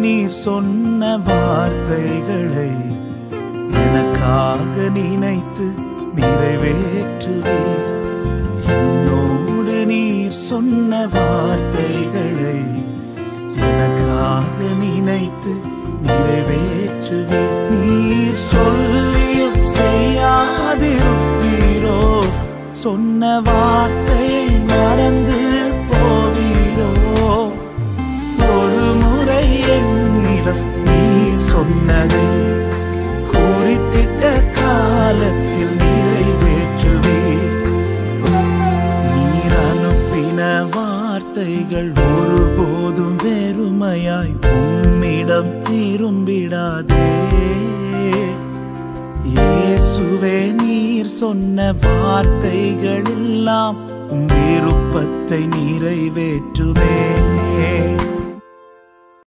நீர் சொன்ன வார்த்தைகளை எனக்காக நினைத்து நிறைவேற்றுவீர் என்னோடு நீர் சொன்ன வார்த்தைகளை எனக்காக நினைத்து நிறைவேற்றுவீர் நீர் சொல்லியும் செய்யாதிருப்பீரோ சொன்ன வார்த்தையை மறந்து போவீரோ ஒரு முறை என்னிடம் நீ சொன்னதை குறித்திட்ட காலத்தில் நிறைவேற்றுவீர் நீர் அனுப்பின வார்த்தைகள் ஒருபோதும் வெறுமையாய் உம்மிடம் திரும்பிடாதே இயேசுவே நீர் சொன்ன வார்த்தைகள் எல்லாம் உம் விருப்பத்தை நிறைவேற்றுமே